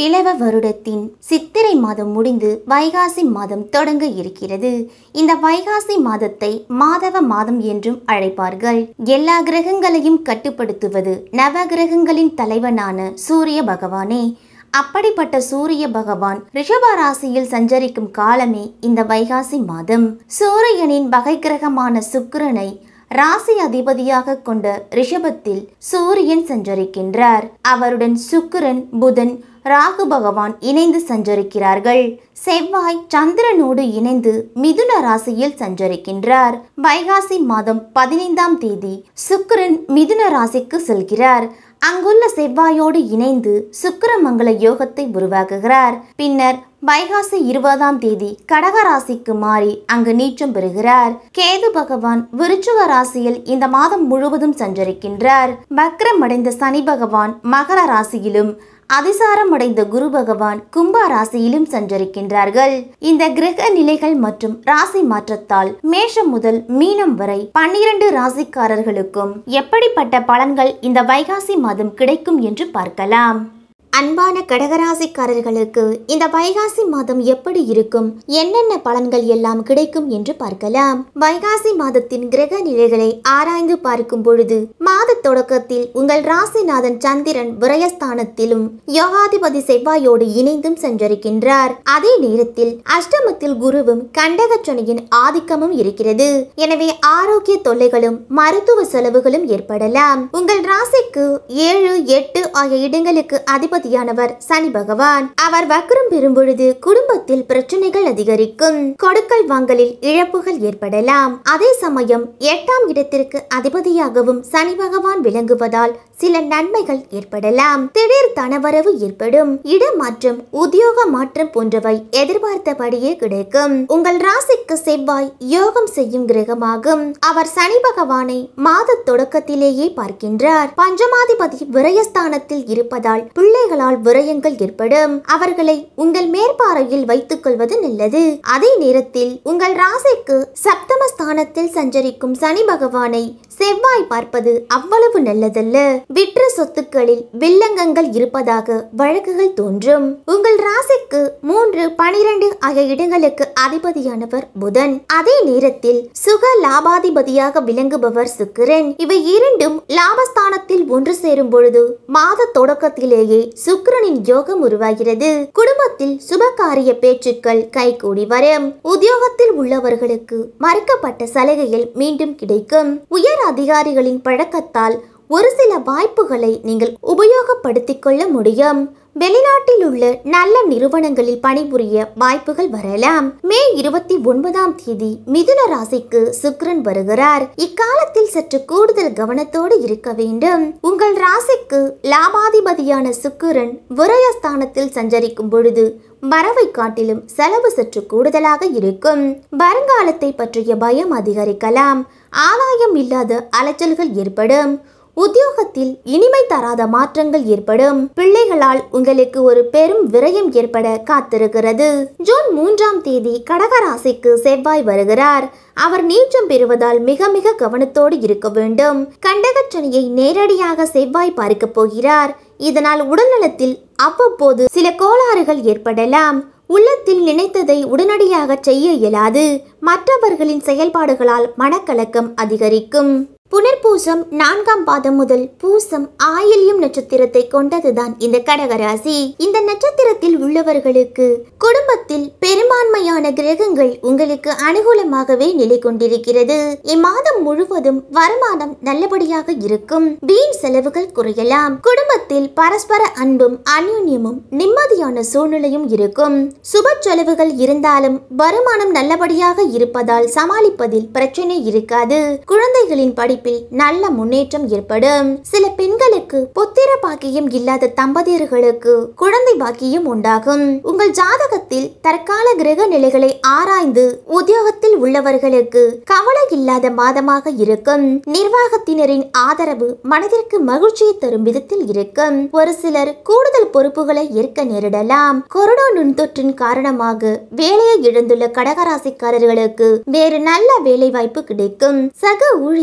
பிளவ வருடத்தின் சித்திரை மாதம் முடிந்து வைகாசி மாதம் தொடங்க இருக்கிறது இந்த வைகாசி மாதத்தை மாதவ மாதம் என்றும் அழைப்பார்கள் எல்லா கிரகங்களையும் கட்டுப்படுத்துவது நவ கிரகங்களின் தலைவனான சூரிய பகவானே அப்படிப்பட்ட சூரிய பகவான் ரிஷப ராசியில் சஞ்சரிக்கும் காலமே இந்த வைகாசி மாதம் சூரியனின் வகை கிரகமான சுக்கிரனை ராசி அதிபதியாக கொண்ட ரிஷபத்தில் சூரியன் சஞ்சரிக்கின்றார் அவருடன் சுக்கிரன் புதன் ராகு பகவான் இணைந்து சஞ்சரிக்கிறார்கள் செவ்வாய் சந்திரனோடு இணைந்து மிதுன ராசியில் சஞ்சரிக்கின்றார் வைகாசி மாதம் பதினைந்தாம் தேதி சுக்கிரன் மிதுன ராசிக்கு செல்கிறார் அங்குள்ள செவ்வாயோடு இணைந்து சுக்கிரமங்கல யோகத்தை உருவாக்குகிறார் பின்னர் வைகாசி இருபதாம் தேதி கடக ராசிக்கு மாறி அங்கு நீச்சம் பெறுகிறார் கேது பகவான் விருச்சுக ராசியில் இந்த மாதம் முழுவதும் சஞ்சரிக்கின்றார் வக்ரமடைந்த சனி பகவான் மகர ராசியிலும் அதிசாரமடைந்த குரு பகவான் கும்ப ராசியிலும் சஞ்சரிக்கின்றார்கள் இந்த கிரக நிலைகள் மற்றும் ராசி மாற்றத்தால் மேஷம் முதல் மீனம் வரை பன்னிரண்டு ராசிக்காரர்களுக்கும் எப்படிப்பட்ட பலன்கள் இந்த வைகாசி மாதம் கிடைக்கும் என்று பார்க்கலாம் அன்பான கடகராசிக்காரர்களுக்கு இந்த வைகாசி மாதம் எப்படி இருக்கும் என்னென்ன பலன்கள் எல்லாம் கிடைக்கும் என்று பார்க்கலாம் வைகாசி மாதத்தின் கிரக நிலைகளை ஆராய்ந்து பார்க்கும் பொழுது மாத தொடக்கத்தில் உங்கள் ராசிநாதன் சந்திரன் விரயஸ்தானத்திலும் யோகாதிபதி செவ்வாயோடு இணைந்தும் சஞ்சரிக்கின்றார் அதே நேரத்தில் அஷ்டமத்தில் குருவும் கண்டகச்சனியின் ஆதிக்கமும் இருக்கிறது எனவே ஆரோக்கிய தொல்லைகளும் மருத்துவ செலவுகளும் ஏற்படலாம் உங்கள் ராசிக்கு ஏழு எட்டு ஆகிய இடங்களுக்கு அதிபதியானவர் சனி பகவான் அவர் வக்ரம் பெறும் பொழுது குடும்பத்தில் பிரச்சனைகள் அதிகரிக்கும் கொடுக்கல் வாங்கலில் இழப்புகள் ஏற்படலாம் அதே சமயம் எட்டாம் இடத்திற்கு அதிபதியாகவும் சனி பகவான் விளங்குவதால் சில நன்மைகள் ஏற்படலாம் திடீர் தனவரவு ஏற்படும் இடமாற்றம் உத்தியோக மாற்றம் போன்றவை எதிர்பார்த்தபடியே கிடைக்கும் உங்கள் ராசிக்கு செவ்வாய் யோகம் செய்யும் கிரகமாகும் அவர் சனி பகவானை மாத தொடக்கத்திலேயே பார்க்கின்றார் பஞ்சமாதிபதி விரயஸ்தானத்தில் இருப்பதால் பிள்ளைகளால் விரயங்கள் ஏற்படும் அவர்களை உங்கள் மேற்பார்வையில் வைத்துக் கொள்வது நல்லது அதே நேரத்தில் உங்கள் ராசிக்கு சப்தமஸ்தானத்தில் சஞ்சரிக்கும் சனி பகவானை செவ்வாய் பார்ப்பது அவ்வளவு நல்லதல்ல விற்ற சொத்துக்களில் வில்லங்கங்கள் இருப்பதாக வழக்குகள் தோன்றும் உங்கள் ராசிக்கு மூன்று பனிரெண்டு ஆகிய இடங்களுக்கு அதிபதியானவர் புதன் அதே நேரத்தில் சுக லாபாதிபதியாக விளங்குபவர் சுக்கிரன் இவை இரண்டும் லாபஸ்தானத்தில் ஒன்று சேரும் பொழுது மாத தொடக்கத்திலேயே சுக்கிரனின் யோகம் உருவாகிறது குடும்பத்தில் சுபகாரிய பேச்சுக்கள் கைகூடி வரும் உத்தியோகத்தில் உள்ளவர்களுக்கு மறுக்கப்பட்ட சலுகைகள் மீண்டும் கிடைக்கும் உயர் அதிகாரிகளின் பழக்கத்தால் ஒரு சில வாய்ப்புகளை நீங்கள் உபயோகப்படுத்திக் கொள்ள முடியும் வெளிநாட்டில் உள்ள நல்ல நிறுவனங்களில் பணிபுரிய வாய்ப்புகள் வரலாம் மே இருபத்தி ஒன்பதாம் தேதி மிதுன ராசிக்கு சுக்கிரன் வருகிறார் இக்காலத்தில் சற்று கூடுதல் கவனத்தோடு இருக்க வேண்டும் உங்கள் ராசிக்கு லாபாதிபதியான சுக்கிரன் விரயஸ்தானத்தில் சஞ்சரிக்கும் பொழுது வரவை காட்டிலும் செலவு சற்று கூடுதலாக இருக்கும் வருங்காலத்தை பற்றிய பயம் அதிகரிக்கலாம் ஆதாயம் இல்லாத அலைச்சல்கள் ஏற்படும் உத்தியோகத்தில் இனிமை தராத மாற்றங்கள் ஏற்படும் பிள்ளைகளால் உங்களுக்கு ஒரு பெரும் விரயம் ஏற்பட காத்திருக்கிறது ஜூன் மூன்றாம் தேதி கடகராசிக்கு செவ்வாய் வருகிறார் அவர் நீச்சம் பெறுவதால் மிக மிக கவனத்தோடு இருக்க வேண்டும் கண்டகச்சனியை நேரடியாக செவ்வாய் பார்க்க போகிறார் இதனால் உடல்நலத்தில் அவ்வப்போது சில கோளாறுகள் ஏற்படலாம் உள்ளத்தில் நினைத்ததை உடனடியாக செய்ய இயலாது மற்றவர்களின் செயல்பாடுகளால் மனக்கலக்கம் அதிகரிக்கும் புனர்பூசம் நான்காம் பாதம் முதல் பூசம் ஆயில்யம் நட்சத்திரத்தை கொண்டதுதான் இந்த கடகராசி இந்த நட்சத்திரத்தில் உள்ளவர்களுக்கு குடும்பத்தில் பெரும்பான்மையான கிரகங்கள் உங்களுக்கு அனுகூலமாகவே நிலை கொண்டிருக்கிறது இம்மாதம் முழுவதும் வருமானம் நல்லபடியாக இருக்கும் வீண் செலவுகள் குறையலாம் குடும்பத்தில் பரஸ்பர அன்பும் அந்யோன்யமும் நிம்மதியான சூழ்நிலையும் இருக்கும் சுப செலவுகள் இருந்தாலும் வருமானம் நல்லபடியாக இருப்பதால் சமாளிப்பதில் பிரச்சனை இருக்காது குழந்தைகளின் படிப்பு படிப்பில் நல்ல முன்னேற்றம் ஏற்படும் சில பெண்களுக்கு புத்திர பாக்கியம் இல்லாத தம்பதியர்களுக்கு குழந்தை பாக்கியம் உண்டாகும் உங்கள் ஜாதகத்தில் தற்கால கிரக நிலைகளை ஆராய்ந்து உத்தியோகத்தில் உள்ளவர்களுக்கு கவலை இல்லாத மாதமாக இருக்கும் நிர்வாகத்தினரின் ஆதரவு மனதிற்கு மகிழ்ச்சியை தரும் விதத்தில் இருக்கும் ஒரு சிலர் கூடுதல் பொறுப்புகளை ஏற்க நேரிடலாம் கொரோனா நுண்தொற்றின் காரணமாக வேலையை இழந்துள்ள கடகராசிக்காரர்களுக்கு வேறு நல்ல வேலை வாய்ப்பு கிடைக்கும் சக ஊழியர்களின்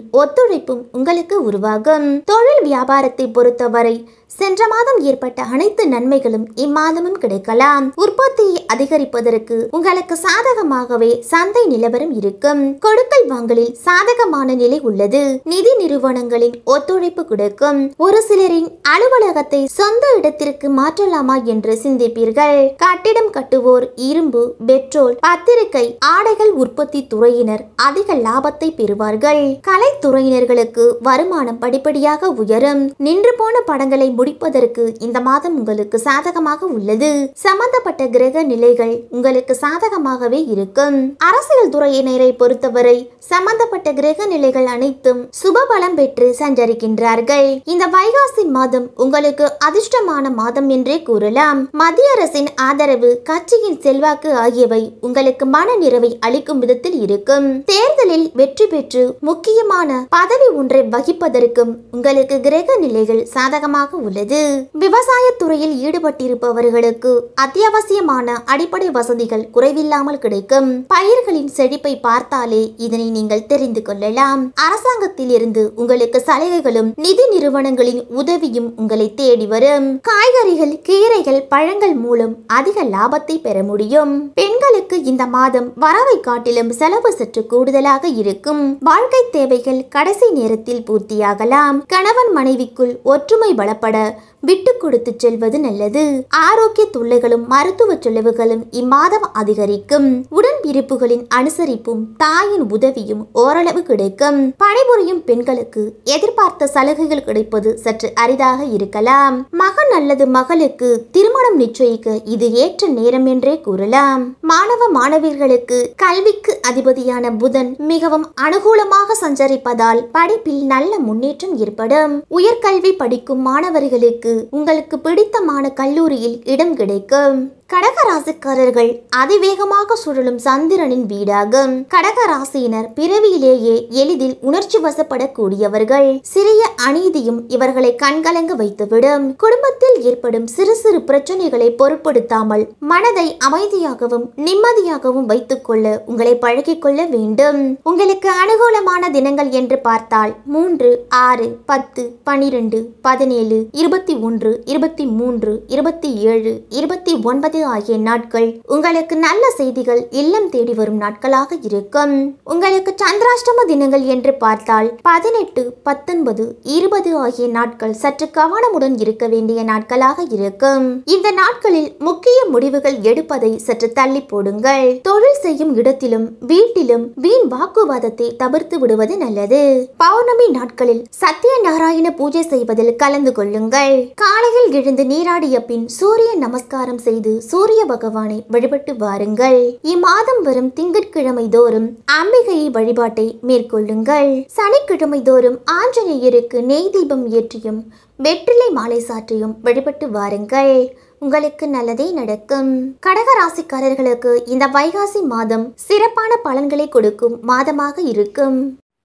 ஒத்துழைப்பும் உங்களுக்கு உருவாகும் தொழில் வியாபாரத்தை பொறுத்தவரை சென்ற மாதம் ஏற்பட்ட அனைத்து நன்மைகளும் இம்மாதமும் கிடைக்கலாம் உற்பத்தியை அதிகரிப்பதற்கு உங்களுக்கு சாதகமாகவே சந்தை நிலவரம் இருக்கும் கொடுக்கல் வாங்கலில் சாதகமான நிலை உள்ளது நிதி நிறுவனங்களின் ஒத்துழைப்பு கிடைக்கும் ஒரு சிலரின் அலுவலகத்தை சொந்த இடத்திற்கு மாற்றலாமா என்று சிந்திப்பீர்கள் கட்டிடம் கட்டுவோர் இரும்பு பெட்ரோல் பத்திரிகை ஆடைகள் உற்பத்தி துறையினர் அதிக லாபத்தை பெறுவார்கள் கலைத்துறையினர்களுக்கு வருமானம் படிப்படியாக உயரும் நின்று போன படங்களை முடிப்பதற்கு இந்த மாதம் உங்களுக்கு சாதகமாக உள்ளது சம்பந்தப்பட்ட கிரக நிலைகள் உங்களுக்கு சாதகமாகவே இருக்கும் அரசியல் துறையினரை பொறுத்தவரை சம்பந்தப்பட்ட கிரக நிலைகள் அனைத்தும் சுபபலம் பெற்று சஞ்சரிக்கின்றார்கள் இந்த வைகாசி மாதம் உங்களுக்கு அதிர்ஷ்டமான மாதம் என்றே கூறலாம் மத்திய அரசின் ஆதரவு கட்சியின் செல்வாக்கு ஆகியவை உங்களுக்கு மன நிறைவை அளிக்கும் விதத்தில் இருக்கும் தேர்தலில் வெற்றி பெற்று முக்கியமான பதவி ஒன்றை வகிப்பதற்கும் உங்களுக்கு கிரக நிலைகள் சாதகமாக உள்ளது விவசாயத்துறையில் ஈடுபட்டிருப்பவர்களுக்கு அத்தியாவசியமான அடிப்படை வசதிகள் குறைவில்லாமல் கிடைக்கும் பயிர்களின் செழிப்பை பார்த்தாலே இதனை நீங்கள் தெரிந்து கொள்ளலாம் அரசாங்கத்தில் இருந்து உங்களுக்கு சலுகைகளும் நிதி நிறுவனங்களின் உதவியும் உங்களை தேடி வரும் காய்கறிகள் கீரைகள் பழங்கள் மூலம் அதிக லாபத்தை பெற முடியும் பெண்களுக்கு இந்த மாதம் வரவை காட்டிலும் செலவு சற்று கூடுதலாக இருக்கும் வாழ்க்கை தேவைகள் கடைசி நேரத்தில் பூர்த்தியாகலாம் கணவன் மனைவிக்குள் ஒற்றுமை பலப்பட விட்டு கொடுத்து செல்வது நல்லது ஆரோக்கிய தொல்லைகளும் மருத்துவ செலவுகளும் இம்மாதம் அதிகரிக்கும் உடன்பிறப்புகளின் அனுசரிப்பும் தாயின் உதவியும் ஓரளவு கிடைக்கும் பணிபுரியும் பெண்களுக்கு எதிர்பார்த்த சலுகைகள் கிடைப்பது சற்று அரிதாக இருக்கலாம் மகன் அல்லது மகளுக்கு திருமணம் நிச்சயிக்க இது ஏற்ற நேரம் என்றே கூறலாம் மாணவ மாணவியர்களுக்கு கல்விக்கு அதிபதியான புதன் மிகவும் அனுகூலமாக சஞ்சரிப்பதால் படிப்பில் நல்ல முன்னேற்றம் ஏற்படும் உயர்கல்வி படிக்கும் மாணவர்களுக்கு உங்களுக்கு பிடித்தமான கல்லூரியில் இடம் கிடைக்கும் கடக ராசிக்காரர்கள் அதிவேகமாக சுழலும் சந்திரனின் வீடாகும் கடக ராசியினர் பிறவியிலேயே எளிதில் உணர்ச்சி வசப்படக்கூடியவர்கள் சிறிய அநீதியும் இவர்களை கண்கலங்க வைத்துவிடும் குடும்பத்தில் ஏற்படும் சிறு சிறு பிரச்சனைகளை பொருட்படுத்தாமல் மனதை அமைதியாகவும் நிம்மதியாகவும் வைத்துக்கொள்ள உங்களை பழகிக் கொள்ள வேண்டும் உங்களுக்கு அனுகூலமான தினங்கள் என்று பார்த்தால் மூன்று ஆறு பத்து பனிரெண்டு பதினேழு இருபத்தி ஒன்று இருபத்தி மூன்று இருபத்தி ஏழு இருபத்தி ஒன்பது ஆகிய நாட்கள் உங்களுக்கு நல்ல செய்திகள் இல்லம் தேடி வரும் நாட்களாக இருக்கும் உங்களுக்கு சந்திராஷ்டம தினங்கள் என்று பார்த்தால் பதினெட்டு பத்தொன்பது இருபது ஆகிய நாட்கள் சற்று கவனமுடன் இருக்க வேண்டிய நாட்களாக இருக்கும் இந்த நாட்களில் முக்கிய முடிவுகள் எடுப்பதை சற்று தள்ளி போடுங்கள் தொழில் செய்யும் இடத்திலும் வீட்டிலும் வீண் வாக்குவாதத்தை தவிர்த்து விடுவது நல்லது பௌர்ணமி நாட்களில் சத்யநாராயண பூஜை செய்வதில் கலந்து கொள்ளுங்கள் காலையில் எழுந்து நீராடிய பின் சூரிய நமஸ்காரம் செய்து சூரிய பகவானை வழிபட்டு வாருங்கள் இம்மாதம் வரும் திங்கட்கிழமை தோறும் அம்பிகையை வழிபாட்டை மேற்கொள்ளுங்கள் சனிக்கிழமை தோறும் ஆஞ்சநேயருக்கு நெய் தீபம் ஏற்றியும் வெற்றிலை மாலை சாற்றியும் வழிபட்டு வாருங்கள் உங்களுக்கு நல்லதே நடக்கும் கடக ராசிக்காரர்களுக்கு இந்த வைகாசி மாதம் சிறப்பான பலன்களை கொடுக்கும் மாதமாக இருக்கும்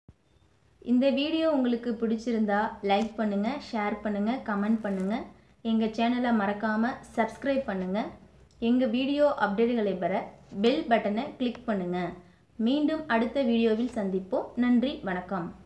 இந்த வீடியோ உங்களுக்கு பிடிச்சிருந்தா லைக் பண்ணுங்கள் ஷேர் பண்ணுங்கள் கமெண்ட் பண்ணுங்கள் எங்கள் சேனலை மறக்காமல் சப்ஸ்கிரைப் பண்ணுங்கள் எங்கள் வீடியோ அப்டேட்டுகளை பெற பெல் பட்டனை கிளிக் பண்ணுங்கள் மீண்டும் அடுத்த வீடியோவில் சந்திப்போம் நன்றி வணக்கம்